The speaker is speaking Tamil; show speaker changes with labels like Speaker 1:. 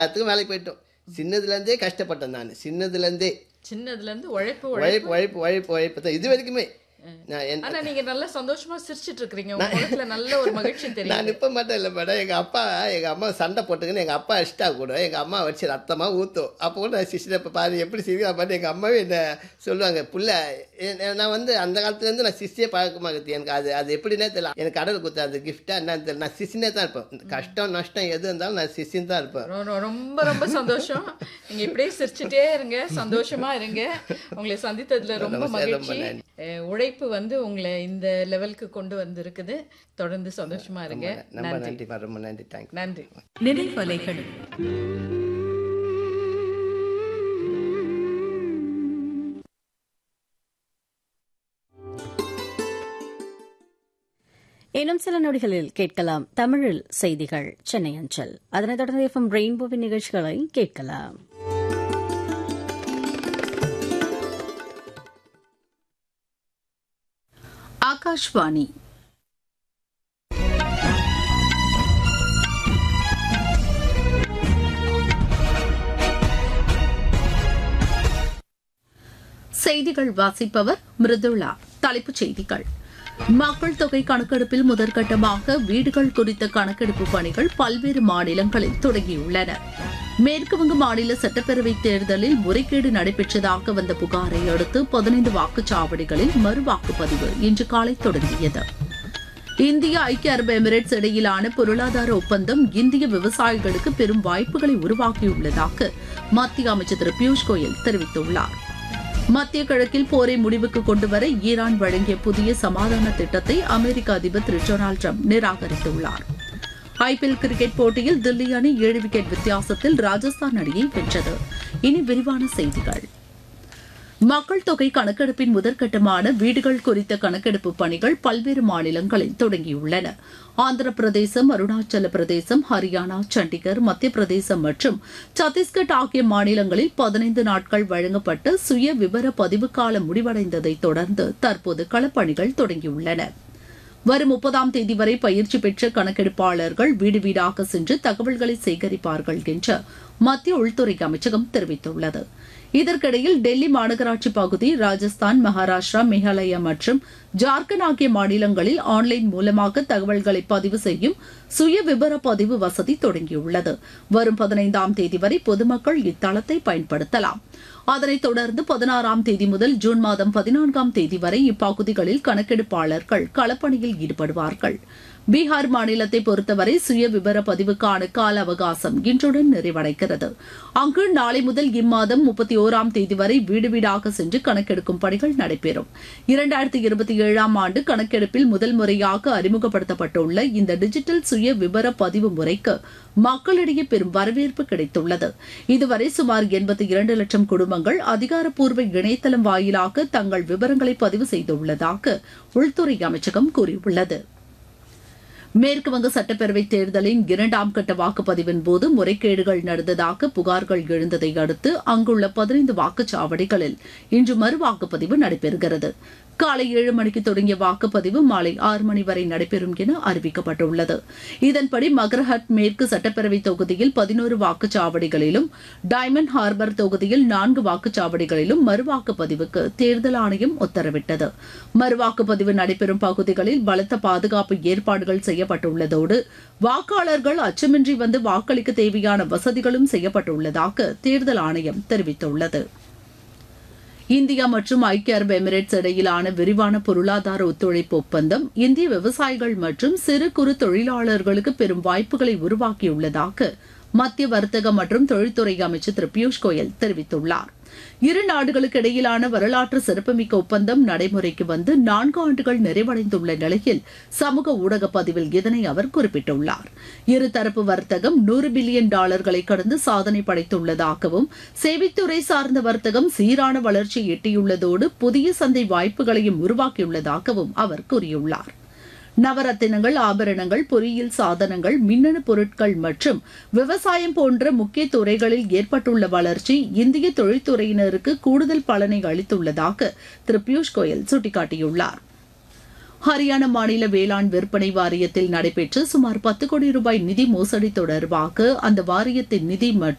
Speaker 1: எல்லாத்துக்கும் வேலைக்கு போயிட்டோம் சின்னதுலேருந்தே கஷ்டப்பட்டேன் நான் சின்னதுலேருந்தே
Speaker 2: சின்னதுல இருந்து உழைப்பு
Speaker 1: உழைப்பு உழைப்பு உழைப்பு உழைப்பு தான் இது வரைக்குமே நான் என்
Speaker 2: ஆனா நீங்க நல்லா சந்தோஷமா சிரிச்சிட்டு இருக்கீங்க உங்க முகத்துல நல்ல ஒரு மகிழ்ச்சி தெரியும்
Speaker 1: நான் இப்போ மட்டும் இல்லை மேடம் எங்கள் அப்பா எங்கள் அம்மா சண்டை போட்டுக்குன்னு எங்கள் அப்பா அடிச்சிட்டா கூட எங்கள் அம்மா வச்சு ரத்தமாக ஊற்றும் அப்போ கூட நான் சிஸ்டர் இப்போ பாரு எப்படி சிரிக்கிறா பாரு எங்கள் அம்மாவே என்ன சொல்லுவாங்க புள்ள எ- நான் வந்து அந்த காலத்துலேருந்து நான் சிஸ்டியே பழக்கமாகுது எனக்கு அது அது எப்படின்னே தெரியல எனக்கு கடவுள் கொடுத்த அது கிஃப்டாக என்னன்னு தெரியல நான் சிஸ்டினே தான் இருப்பேன் கஷ்டம் நஷ்டம் எது இருந்தாலும் நான் சிஸ்டின் தான் இருப்பேன்
Speaker 2: ரொ- ரொ- ரொம்ப ரொம்ப சந்தோஷம் நீங்க இப்படியே சிரிச்சுட்டே இருங்க சந்தோஷமா இருங்க உங்களை சந்தித்ததுல ரொம்ப
Speaker 1: ரொம்ப
Speaker 2: மகிழ்ச்சி
Speaker 1: நன்றி.
Speaker 2: அஹ், உழைப்பு வந்து உங்களை இந்த லெவலுக்கு கொண்டு வந்திருக்குது தொடர்ந்து சந்தோஷமா இருங்க
Speaker 1: ரொம்ப
Speaker 2: நன்றி
Speaker 1: நன்றி ரொம்ப நன்றி தேங்க்ஸ்
Speaker 2: நன்றி
Speaker 3: நினைவலைகள்
Speaker 4: இன்னும் சில நொடிகளில் கேட்கலாம் தமிழில் செய்திகள் சென்னை அஞ்சல் அதனைத் தொடர்ந்து எஃப்எம் ரெயின்போவின் நிகழ்ச்சிகளை கேட்கலாம்
Speaker 3: ஆகாஷ்வாணி செய்திகள் வாசிப்பவர் மிருதுளா தலைப்புச் செய்திகள் மக்கள் தொகை கணக்கெடுப்பில் முதற்கட்டமாக வீடுகள் குறித்த கணக்கெடுப்பு பணிகள் பல்வேறு மாநிலங்களில் தொடங்கியுள்ளன மேற்குவங்க மாநில சட்டப்பேரவை தேர்தலில் முறைகேடு நடைபெற்றதாக வந்த புகாரை அடுத்து பதினைந்து வாக்குச்சாவடிகளில் மறுவாக்குப்பதிவு இன்று காலை தொடங்கியது இந்திய ஐக்கிய அரபு எமிரேட்ஸ் இடையிலான பொருளாதார ஒப்பந்தம் இந்திய விவசாயிகளுக்கு பெரும் வாய்ப்புகளை உருவாக்கியுள்ளதாக மத்திய அமைச்சர் திரு பியூஷ் கோயல் தெரிவித்துள்ளார் மத்திய கிழக்கில் போரை முடிவுக்கு கொண்டுவர ஈரான் வழங்கிய புதிய சமாதான திட்டத்தை அமெரிக்க அதிபர் திரு டொனால்டு ட்ரம்ப் நிராகரித்துள்ளார் ஐபிஎல் கிரிக்கெட் போட்டியில் தில்லி அணி ஏழு விக்கெட் வித்தியாசத்தில் ராஜஸ்தான் அணியை வென்றது இனி விரிவான செய்திகள் மக்கள் தொகை கணக்கெடுப்பின் முதற்கட்டமான வீடுகள் குறித்த கணக்கெடுப்பு பணிகள் பல்வேறு மாநிலங்களில் தொடங்கியுள்ளன ஆந்திர பிரதேசம் அருணாச்சல பிரதேசம் ஹரியானா சண்டிகர் மத்திய பிரதேசம் மற்றும் சத்தீஸ்கட் ஆகிய மாநிலங்களில் பதினைந்து நாட்கள் வழங்கப்பட்ட சுய விவர பதிவு காலம் முடிவடைந்ததை தொடர்ந்து தற்போது களப்பணிகள் தொடங்கியுள்ளன வரும் முப்பதாம் தேதி வரை பயிற்சி பெற்ற கணக்கெடுப்பாளர்கள் வீடு வீடாக சென்று தகவல்களை சேகரிப்பார்கள் என்று மத்திய உள்துறை அமைச்சகம் தெரிவித்துள்ளது இதற்கிடையில் டெல்லி மாநகராட்சி பகுதி ராஜஸ்தான் மகாராஷ்டிரா மேகாலயா மற்றும் ஜார்க்கண்ட் ஆகிய மாநிலங்களில் ஆன்லைன் மூலமாக தகவல்களை பதிவு செய்யும் சுய விபர பதிவு வசதி தொடங்கியுள்ளது வரும் பதினைந்தாம் தேதி வரை பொதுமக்கள் இத்தளத்தை பயன்படுத்தலாம் அதனைத் தொடர்ந்து பதினாறாம் தேதி முதல் ஜூன் மாதம் பதினான்காம் தேதி வரை இப்பகுதிகளில் கணக்கெடுப்பாளர்கள் களப்பணியில் ஈடுபடுவார்கள் பீகார் மாநிலத்தை பொறுத்தவரை சுய விபர பதிவுக்கான கால அவகாசம் இன்றுடன் நிறைவடைகிறது அங்கு நாளை முதல் இம்மாதம் முப்பத்தி ஓராம் தேதி வரை வீடு வீடாக சென்று கணக்கெடுக்கும் பணிகள் நடைபெறும் இரண்டாயிரத்தி இருபத்தி ஏழாம் ஆண்டு கணக்கெடுப்பில் முதல் முறையாக அறிமுகப்படுத்தப்பட்டுள்ள இந்த டிஜிட்டல் சுய விபர பதிவு முறைக்கு மக்களிடையே பெரும் வரவேற்பு கிடைத்துள்ளது இதுவரை சுமார் எண்பத்தி இரண்டு லட்சம் குடும்பங்கள் அதிகாரப்பூர்வ இணையதளம் வாயிலாக தங்கள் விவரங்களை பதிவு செய்துள்ளதாக உள்துறை அமைச்சகம் கூறியுள்ளது மேற்குவங்க சட்டப்பேரவை தேர்தலின் இரண்டாம் கட்ட வாக்குப்பதிவின் போது முறைகேடுகள் நடந்ததாக புகார்கள் எழுந்ததை அடுத்து அங்குள்ள பதினைந்து வாக்குச்சாவடிகளில் இன்று மறுவாக்குப்பதிவு நடைபெறுகிறது காலை ஏழு மணிக்கு தொடங்கிய வாக்குப்பதிவு மாலை ஆறு மணி வரை நடைபெறும் என அறிவிக்கப்பட்டுள்ளது இதன்படி மகரஹட் மேற்கு சட்டப்பேரவை தொகுதியில் பதினோரு வாக்குச்சாவடிகளிலும் டைமண்ட் ஹார்பர் தொகுதியில் நான்கு வாக்குச்சாவடிகளிலும் மறுவாக்குப்பதிவுக்கு தேர்தல் ஆணையம் உத்தரவிட்டது மறுவாக்குப்பதிவு நடைபெறும் பகுதிகளில் பலத்த பாதுகாப்பு ஏற்பாடுகள் செய்யப்பட்டுள்ளதோடு வாக்காளர்கள் அச்சமின்றி வந்து வாக்களிக்க தேவையான வசதிகளும் செய்யப்பட்டுள்ளதாக தேர்தல் ஆணையம் தெரிவித்துள்ளது இந்தியா மற்றும் ஐக்கிய அரபு எமிரேட்ஸ் இடையிலான விரிவான பொருளாதார ஒத்துழைப்பு ஒப்பந்தம் இந்திய விவசாயிகள் மற்றும் சிறு குறு தொழிலாளர்களுக்கு பெரும் வாய்ப்புகளை உருவாக்கியுள்ளதாக மத்திய வர்த்தக மற்றும் தொழில்துறை அமைச்சர் திரு பியூஷ் கோயல் தெரிவித்துள்ளார் இரு நாடுகளுக்கு இடையிலான வரலாற்று சிறப்புமிக்க ஒப்பந்தம் நடைமுறைக்கு வந்து நான்கு ஆண்டுகள் நிறைவடைந்துள்ள நிலையில் சமூக ஊடக பதிவில் இதனை அவர் குறிப்பிட்டுள்ளார் இருதரப்பு வர்த்தகம் நூறு பில்லியன் டாலர்களை கடந்து சாதனை படைத்துள்ளதாகவும் சேவைத்துறை சார்ந்த வர்த்தகம் சீரான வளர்ச்சியை எட்டியுள்ளதோடு புதிய சந்தை வாய்ப்புகளையும் உருவாக்கியுள்ளதாகவும் அவர் கூறியுள்ளார் நவரத்தினங்கள் ஆபரணங்கள் பொறியியல் சாதனங்கள் மின்னணு பொருட்கள் மற்றும் விவசாயம் போன்ற முக்கிய துறைகளில் ஏற்பட்டுள்ள வளர்ச்சி இந்திய தொழில்துறையினருக்கு கூடுதல் பலனை அளித்துள்ளதாக திரு பியூஷ் கோயல் சுட்டிக்காட்டியுள்ளார் ஹரியானா மாநில வேளாண் விற்பனை வாரியத்தில் நடைபெற்ற சுமார் பத்து கோடி ரூபாய் நிதி மோசடி தொடர்பாக அந்த வாரியத்தின் நிதி மற்றும்